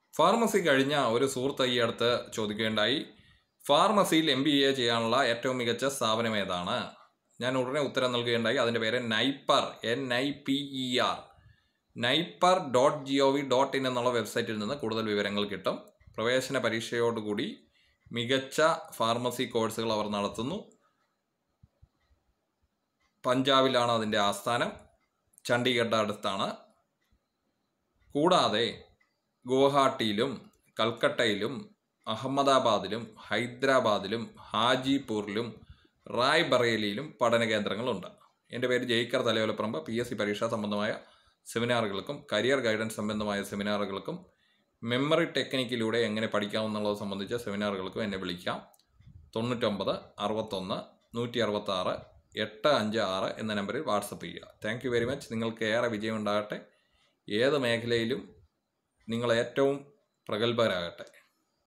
pharmacy കഴിഞ്ഞ ഒരു സുഹൃത്ത് ഈ അടുത്ത് ചോദിക്കുകയുണ്ടായി ഫാർമസിയിൽ എം ബി എ ചെയ്യാനുള്ള ഏറ്റവും മികച്ച സ്ഥാപനം ഏതാണ് ഞാൻ ഉടനെ ഉത്തരം നൽകുകയുണ്ടായി അതിൻ്റെ പേര് NIPER N I P E R NIPER dot G O V dot in എന്നുള്ള വെബ്സൈറ്റിൽ നിന്ന് കൂടുതൽ വിവരങ്ങൾ കിട്ടും പ്രവേശന പരീക്ഷയോടുകൂടി മികച്ച ഫാർമസി കോഴ്സുകൾ അവർ നടത്തുന്നു പഞ്ചാബിലാണ് അതിൻ്റെ ആസ്ഥാനം ചണ്ഡീഗഡ് അടുത്താണ് കൂടാതെ ഗുവാഹട്ടിയിലും കൽക്കട്ടയിലും അഹമ്മദാബാദിലും ഹൈദരാബാദിലും ഹാജിപൂരിലും റായ്ബറേലിയിലും പഠന കേന്ദ്രങ്ങളുണ്ട് എൻ്റെ പേര് Jaikar Thalayolaparambu P S C പരീക്ഷാ സംബന്ധമായ സെമിനാറുകൾക്കും കരിയർ ഗൈഡൻസ് സംബന്ധമായ സെമിനാറുകൾക്കും മെമ്മറി ടെക്നിക്കിലൂടെ എങ്ങനെ പഠിക്കാമെന്നുള്ളത് സംബന്ധിച്ച സെമിനാറുകൾക്കും എന്നെ വിളിക്കാം തൊണ്ണൂറ്റൊമ്പത് അറുപത്തൊന്ന് നൂറ്റി അറുപത്താറ് എട്ട് അഞ്ച് ആറ് എന്ന നമ്പറിൽ വാട്സപ്പ് ചെയ്യുക താങ്ക് യു വെരി മച്ച് നിങ്ങൾക്ക് ഏറെ വിജയമുണ്ടാകട്ടെ ഏത് മേഖലയിലും നിങ്ങൾ ഏറ്റവും പ്രഗത്ഭരാകട്ടെ